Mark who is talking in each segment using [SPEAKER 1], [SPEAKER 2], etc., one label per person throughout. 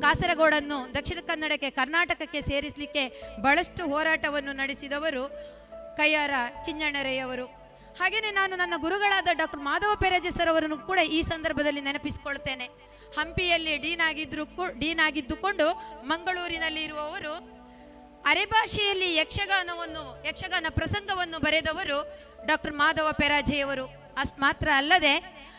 [SPEAKER 1] ಕಾಸರಗೋಡನ್ನು ದಕ್ಷಿಣ ಕನ್ನಡಕ್ಕೆ ಕರ್ನಾಟಕಕ್ಕೆ ಸೇರಿಸಲಿಕ್ಕೆ ಬಹಳಷ್ಟು ಹೋರಾಟವನ್ನು ನಡೆಸಿದವರು ಕೈಯಾರ ಕಿಂಜಣ್ಣರಯ್ಯವರು ಹಾಗೆಯೇ ನಾನು ನನ್ನ ಗುರುಗಳಾದ ಡಾಕ್ಟರ್ ಮಾಧವ ಪೆರಜೆ ಸರ್ ಅವರನ್ನು ಕೂಡ ಈ ಸಂದರ್ಭದಲ್ಲಿ ನೆನಪಿಸಿಕೊಳ್ತೇನೆ ಹಂಪಿಯಲ್ಲಿ ಡೀನ್ ಆಗಿದ್ರು ಕೂ- ಡೀನ್ ಆಗಿದ್ದುಕೊಂಡು ಮಂಗಳೂರಿನಲ್ಲಿ ಇರುವವರು ಅರೆಭಾಷೆಯಲ್ಲಿ ಯಕ್ಷಗಾನವನ್ನು ಯಕ್ಷಗಾನ ಪ್ರಸಂಗವನ್ನು ಬರೆದವರು ಡಾಕ್ಟರ್ ಮಾಧವ ಪೆರಾಜೆಯವರು ಅಷ್ಟು ಮಾತ್ರ ಅಲ್ಲದೆ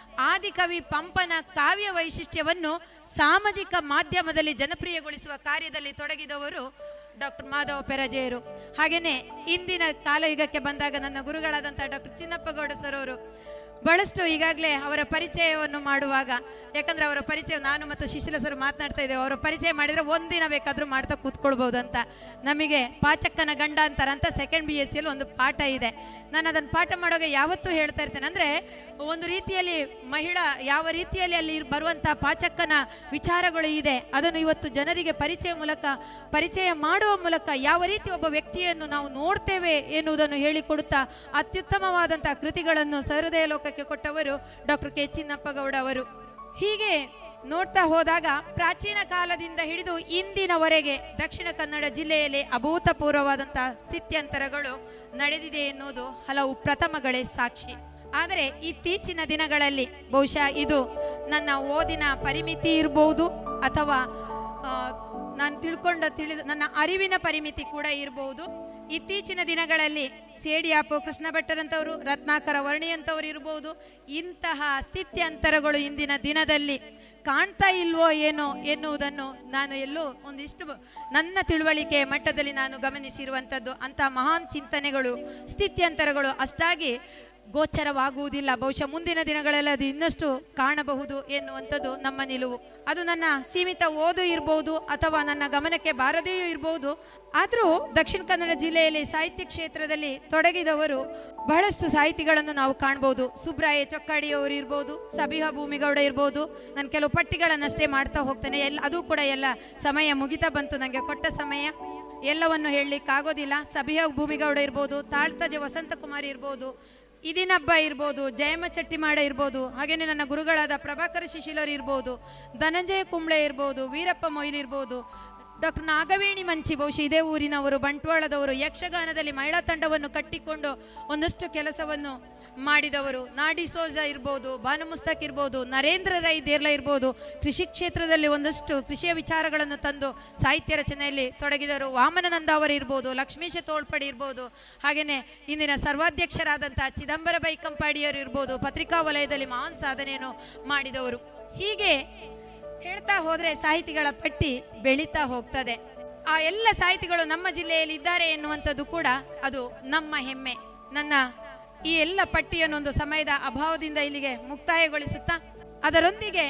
[SPEAKER 1] ಆದಿಕವಿ ಪಂಪನ ಕಾವ್ಯ ವೈಶಿಷ್ಟ್ಯವನ್ನು ಸಾಮಾಜಿಕ ಮಾಧ್ಯಮದಲ್ಲಿ ಜನಪ್ರಿಯಗೊಳಿಸುವ ಕಾರ್ಯದಲ್ಲಿ ತೊಡಗಿದವರು ಡಾಕ್ಟರ್ ಮಾಧವ ಪೆರಾಜೆಯರು ಹಾಗೆಯೇ ಇಂದಿನ ಕಾಲಯುಗಕ್ಕೆ ಬಂದಾಗ ನನ್ನ ಗುರುಗಳಾದಂಥ ಡಾಕ್ಟರ್ ಚಿನ್ನಪ್ಪಗೌಡ ಸರ್ ಅವರು ಬಹಳಷ್ಟು ಈಗಾಗಲೇ ಅವರ ಪರಿಚಯವನ್ನು ಮಾಡುವಾಗ ಯಾಕಂದ್ರೆ ಅವರ ಪರಿಚಯ ನಾನು ಮತ್ತು ಶಿಶಿಲ ಸರ್ ಮಾತನಾಡ್ತಾ ಇದ್ದೇವೆ ಅವರ ಪರಿಚಯ ಮಾಡಿದರೆ ಒಂದಿನ ಬೇಕಾದರೂ ಮಾಡ್ತಾ ಕೂತ್ಕೊಳ್ಬೋದು ಅಂತ ನಮಗೆ ಪಾಚಕ್ಕನ ಗಂಡ ಅಂತಾರಂತ ಸೆಕೆಂಡ್ ಬಿ ಎಸ್ ಸಿಯಲ್ಲಿ ಒಂದು ಪಾಠ ಇದೆ ನಾನು ಅದನ್ನು ಪಾಠ ಮಾಡುವಾಗ ಯಾವತ್ತೂ ಹೇಳ್ತಾ ಇರ್ತೇನೆ ಅಂದರೆ ಒಂದು ರೀತಿಯಲ್ಲಿ ಮಹಿಳಾ ಯಾವ ರೀತಿಯಲ್ಲಿ ಅಲ್ಲಿ ಬರುವಂಥ ಪಾಚಕ್ಕನ ವಿಚಾರಗಳು ಇದೆ ಅದನ್ನು ಇವತ್ತು ಜನರಿಗೆ ಪರಿಚಯ ಮೂಲಕ ಪರಿಚಯ ಮಾಡುವ ಮೂಲಕ ಯಾವ ರೀತಿ ಒಬ್ಬ ವ್ಯಕ್ತಿಯನ್ನು ನಾವು ನೋಡ್ತೇವೆ ಎನ್ನುವುದನ್ನು ಹೇಳಿಕೊಡುತ್ತಾ ಅತ್ಯುತ್ತಮವಾದಂಥ ಕೃತಿಗಳನ್ನು ಸಹೃದಯ ಲೋಕಕ್ಕೆ ಕೊಟ್ಟವರು ಡಾಕ್ಟರ್ ಕೆ ಚಿನ್ನಪ್ಪಗೌಡ ಅವರು ಹೀಗೆ ನೋಡ್ತಾ ಹೋದಾಗ ಪ್ರಾಚೀನ ಕಾಲದಿಂದ ಹಿಡಿದು ಇಂದಿನವರೆಗೆ ದಕ್ಷಿಣ ಕನ್ನಡ ಜಿಲ್ಲೆಯಲ್ಲಿ ಅಭೂತಪೂರ್ವವಾದಂತಹ ಸ್ಥಿತ್ಯಂತರಗಳು ನಡೆದಿದೆ ಎನ್ನುವುದು ಹಲವು ಪ್ರಥಮಗಳೇ ಸಾಕ್ಷಿ ಆದರೆ ಇತ್ತೀಚಿನ ದಿನಗಳಲ್ಲಿ ಬಹುಶಃ ಇದು ನನ್ನ ಓದಿನ ಪರಿಮಿತಿ ಇರಬಹುದು ಅಥವಾ ಆ, ನಾನು ತಿಳ್ಕೊಂಡ ತಿಳಿದ ನನ್ನ ಅರಿವಿನ ಪರಿಮಿತಿ ಕೂಡ ಇರಬಹುದು ಇತ್ತೀಚಿನ ದಿನಗಳಲ್ಲಿ ಸೇಡಿಯಾಪು ಕೃಷ್ಣ ಭಟ್ಟರಂಥವರು ರತ್ನಾಕರ ವರ್ಣಿ ಅಂತವರು ಇರಬಹುದು ಇಂತಹ ಸ್ಥಿತ್ಯಂತರಗಳು ಇಂದಿನ ದಿನದಲ್ಲಿ ಕಾಣ್ತಾ ಇಲ್ವೋ ಏನೋ ಎನ್ನುವುದನ್ನು ನಾನು ಎಲ್ಲೋ ಒಂದಿಷ್ಟು ಬ- ನನ್ನ ತಿಳುವಳಿಕೆ ಮಟ್ಟದಲ್ಲಿ ನಾನು ಗಮನಿಸಿರುವಂಥದ್ದು ಅಂತಹ ಮಹಾನ್ ಚಿಂತನೆಗಳು ಸ್ಥಿತ್ಯಂತರಗಳು ಅಷ್ಟಾಗಿ ಗೋಚರವಾಗುವುದಿಲ್ಲ ಬಹುಶಃ ಮುಂದಿನ ದಿನಗಳಲ್ಲಿ ಅದು ಇನ್ನಷ್ಟು ಕಾಣಬಹುದು ಎನ್ನುವಂಥದ್ದು ನಮ್ಮ ನಿಲುವು ಅದು ನನ್ನ ಸೀಮಿತ ಓದು ಇರಬಹುದು ಅಥವಾ ನನ್ನ ಗಮನಕ್ಕೆ ಬಾರದೆಯೂ ಇರಬಹುದು ಆದರೂ ದಕ್ಷಿಣ ಕನ್ನಡ ಜಿಲ್ಲೆಯಲ್ಲಿ ಸಾಹಿತ್ಯ ಕ್ಷೇತ್ರದಲ್ಲಿ ತೊಡಗಿದವರು ಬಹಳಷ್ಟು ಸಾಹಿತಿಗಳನ್ನು ನಾವು ಕಾಣ್ಬೋದು ಸುಬ್ರಾಯ ಚೊಕ್ಕಾಡಿಯವರು ಇರ್ಬೋದು ಸಬಿಹಾ ಭೂಮಿಗೌಡ ಇರ್ಬೋದು ನಾನು ಕೆಲವು ಪಟ್ಟಿಗಳನ್ನಷ್ಟೇ ಮಾಡ್ತಾ ಹೋಗ್ತೇನೆ ಎಲ್ಲ ಅದು ಕೂಡ ಎಲ್ಲ ಸಮಯ ಮುಗಿತಾ ಬಂತು ನನಗೆ ಕೊಟ್ಟ ಸಮಯ ಎಲ್ಲವನ್ನು ಹೇಳಲಿಕ್ಕಾಗೋದಿಲ್ಲ ಸಬಿಹಾ ಭೂಮಿಗೌಡ ಇರ್ಬೋದು ತಾಳ್ತಜೆ ವಸಂತಕುಮಾರಿ ಇರ್ಬೋದು ಇದಿನಬ್ಬ ಇರ್ಬೋದು ಜಯಮ್ಮ ಚಟ್ಟಿಮಾಡ ಇರ್ಬೋದು ಹಾಗೆಯೇ ನನ್ನ ಗುರುಗಳಾದ ಪ್ರಭಾಕರ ಶಿಶಿಲರು ಇರ್ಬೋದು ಧನಂಜಯ ಕುಂಬ್ಳೆ ಇರ್ಬೋದು ವೀರಪ್ಪ ಮೊಯ್ಲ್ ಇರ್ಬೋದು ಡಾಕ್ಟರ್ ನಾಗವೇಣಿ ಮಂಚಿ ಬಹುಶಃ ಇದೇ ಊರಿನವರು ಬಂಟ್ವಾಳದವರು ಯಕ್ಷಗಾನದಲ್ಲಿ ಮಹಿಳಾ ತಂಡವನ್ನು ಕಟ್ಟಿಕೊಂಡು ಒಂದಷ್ಟು ಕೆಲಸವನ್ನು ಮಾಡಿದವರು ನಾಡಿ ಸೋಜ ಇರ್ಬೋದು ಭಾನು ಮುಸ್ತಕ್ ಇರ್ಬೋದು ನರೇಂದ್ರ ರೈ ದೇರ್ಲ ಇರ್ಬೋದು ಕೃಷಿ ಕ್ಷೇತ್ರದಲ್ಲಿ ಒಂದಷ್ಟು ಕೃಷಿಯ ವಿಚಾರಗಳನ್ನು ತಂದು ಸಾಹಿತ್ಯ ರಚನೆಯಲ್ಲಿ ತೊಡಗಿದರು ವಾಮನನಂದ ಅವರು ಇರ್ಬೋದು ಲಕ್ಷ್ಮೀಶ ತೋಳ್ಪಡಿ ಇರ್ಬೋದು ಹಾಗೆಯೇ ಇಂದಿನ ಸರ್ವಾಧ್ಯಕ್ಷರಾದಂತಹ ಚಿದಂಬರ ಬೈಕಂಪಾಡಿಯವರು ಇರ್ಬೋದು ಪತ್ರಿಕಾ ವಲಯದಲ್ಲಿ ಮಹಾನ್ ಸಾಧನೆಯನ್ನು ಮಾಡಿದವರು ಹೀಗೆ ಹೇಳ್ತಾ ಹೋದ್ರೆ ಸಾಹಿತಿಗಳ ಪಟ್ಟಿ ಬೆಳೀತಾ ಹೋಗ್ತದೆ ಆ ಎಲ್ಲ ಸಾಹಿತಿಗಳು ನಮ್ಮ ಜಿಲ್ಲೆಯಲ್ಲಿ ಇದ್ದಾರೆ ಎನ್ನುವಂಥದ್ದು ಕೂಡ ಅದು ನಮ್ಮ ಹೆಮ್ಮೆ ನನ್ನ ಈ ಎಲ್ಲ ಪಟ್ಟಿಯನ್ನು ಒಂದು ಸಮಯದ ಅಭಾವದಿಂದ ಇಲ್ಲಿಗೆ ಮುಕ್ತಾಯಗೊಳಿಸುತ್ತಾ ಅದರೊಂದಿಗೆ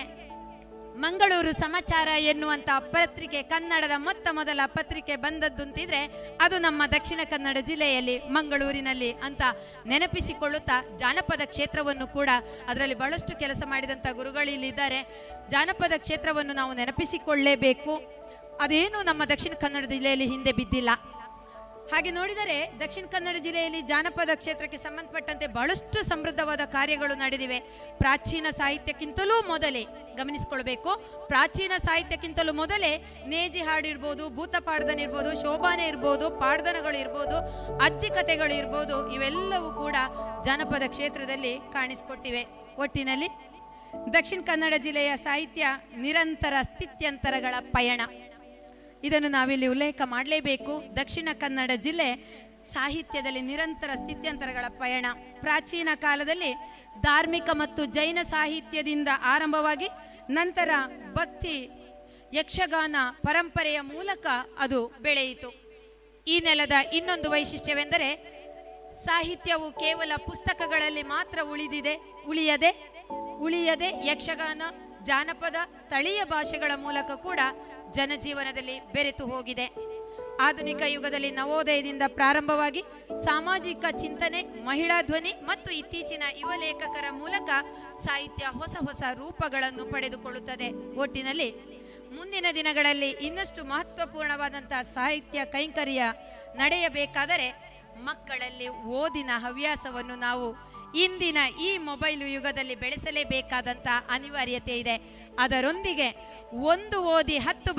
[SPEAKER 1] ಮಂಗಳೂರು ಸಮಾಚಾರ ಎನ್ನುವಂಥ ಪತ್ರಿಕೆ ಕನ್ನಡದ ಮೊತ್ತ ಮೊದಲ ಪತ್ರಿಕೆ ಬಂದದ್ದು ಅಂತಿದ್ರೆ ಅದು ನಮ್ಮ ದಕ್ಷಿಣ ಕನ್ನಡ ಜಿಲ್ಲೆಯಲ್ಲಿ ಮಂಗಳೂರಿನಲ್ಲಿ ಅಂತ ನೆನಪಿಸಿಕೊಳ್ಳುತ್ತಾ ಜಾನಪದ ಕ್ಷೇತ್ರವನ್ನು ಕೂಡ ಅದರಲ್ಲಿ ಬಹಳಷ್ಟು ಕೆಲಸ ಮಾಡಿದಂಥ ಗುರುಗಳು ಇಲ್ಲಿದ್ದಾರೆ ಜಾನಪದ ಕ್ಷೇತ್ರವನ್ನು ನಾವು ನೆನಪಿಸಿಕೊಳ್ಳಲೇಬೇಕು ಅದೇನು ನಮ್ಮ ದಕ್ಷಿಣ ಕನ್ನಡ ಜಿಲ್ಲೆಯಲ್ಲಿ ಹಿಂದೆ ಬಿದ್ದಿಲ್ಲ ಹಾಗೆ ನೋಡಿದರೆ ದಕ್ಷಿಣ ಕನ್ನಡ ಜಿಲ್ಲೆಯಲ್ಲಿ ಜಾನಪದ ಕ್ಷೇತ್ರಕ್ಕೆ ಸಂಬಂಧಪಟ್ಟಂತೆ ಬಹಳಷ್ಟು ಸಮೃದ್ಧವಾದ ಕಾರ್ಯಗಳು ನಡೆದಿವೆ ಪ್ರಾಚೀನ ಸಾಹಿತ್ಯಕ್ಕಿಂತಲೂ ಮೊದಲೇ ಗಮನಿಸಿಕೊಳ್ಬೇಕು ಪ್ರಾಚೀನ ಸಾಹಿತ್ಯಕ್ಕಿಂತಲೂ ಮೊದಲೇ ನೇಜಿ ಹಾಡಿರ್ಬೋದು ಭೂತ ಪಾಡ್ದನ ಇರ್ಬೋದು ಶೋಭಾನೆ ಇರ್ಬೋದು ಪಾಡ್ದನಗಳು ಇರ್ಬೋದು ಅಜ್ಜಿ ಕಥೆಗಳು ಇರ್ಬೋದು ಇವೆಲ್ಲವೂ ಕೂಡ ಜಾನಪದ ಕ್ಷೇತ್ರದಲ್ಲಿ ಕಾಣಿಸಿಕೊಟ್ಟಿವೆ ಒಟ್ಟಿನಲ್ಲಿ ದಕ್ಷಿಣ ಕನ್ನಡ ಜಿಲ್ಲೆಯ ಸಾಹಿತ್ಯ ನಿರಂತರ ಸ್ಥಿತ್ಯಂತರಗಳ ಪಯಣ ಇದನ್ನು ನಾವಿಲ್ಲಿ ಉಲ್ಲೇಖ ಮಾಡಲೇಬೇಕು ದಕ್ಷಿಣ ಕನ್ನಡ ಜಿಲ್ಲೆ ಸಾಹಿತ್ಯದಲ್ಲಿ ನಿರಂತರ ಸ್ಥಿತ್ಯಂತರಗಳ ಪಯಣ ಪ್ರಾಚೀನ ಕಾಲದಲ್ಲಿ ಧಾರ್ಮಿಕ ಮತ್ತು ಜೈನ ಸಾಹಿತ್ಯದಿಂದ ಆರಂಭವಾಗಿ ನಂತರ ಭಕ್ತಿ ಯಕ್ಷಗಾನ ಪರಂಪರೆಯ ಮೂಲಕ ಅದು ಬೆಳೆಯಿತು ಈ ನೆಲದ ಇನ್ನೊಂದು ವೈಶಿಷ್ಟ್ಯವೆಂದರೆ ಸಾಹಿತ್ಯವು ಕೇವಲ ಪುಸ್ತಕಗಳಲ್ಲಿ ಮಾತ್ರ ಉಳಿದಿದೆ ಉಳಿಯದೆ ಉಳಿಯದೆ ಯಕ್ಷಗಾನ ಜಾನಪದ ಸ್ಥಳೀಯ ಭಾಷೆಗಳ ಮೂಲಕ ಕೂಡ ಜನಜೀವನದಲ್ಲಿ ಬೆರೆತು ಹೋಗಿದೆ ಆಧುನಿಕ ಯುಗದಲ್ಲಿ ನವೋದಯದಿಂದ ಪ್ರಾರಂಭವಾಗಿ ಸಾಮಾಜಿಕ ಚಿಂತನೆ ಮಹಿಳಾ ಧ್ವನಿ ಮತ್ತು ಇತ್ತೀಚಿನ ಯುವ ಲೇಖಕರ ಮೂಲಕ ಸಾಹಿತ್ಯ ಹೊಸ ಹೊಸ ರೂಪಗಳನ್ನು ಪಡೆದುಕೊಳ್ಳುತ್ತದೆ ಒಟ್ಟಿನಲ್ಲಿ ಮುಂದಿನ ದಿನಗಳಲ್ಲಿ ಇನ್ನಷ್ಟು ಮಹತ್ವಪೂರ್ಣವಾದಂತಹ ಸಾಹಿತ್ಯ ಕೈಂಕರ್ಯ ನಡೆಯಬೇಕಾದರೆ ಮಕ್ಕಳಲ್ಲಿ ಓದಿನ ಹವ್ಯಾಸವನ್ನು ನಾವು ಇಂದಿನ ಈ ಮೊಬೈಲ್ ಯುಗದಲ್ಲಿ ಬೆಳೆಸಲೇಬೇಕಾದಂಥ ಅನಿವಾರ್ಯತೆ ಇದೆ ಅದರೊಂದಿಗೆ ಒಂದು ಓದಿ ಹತ್ತು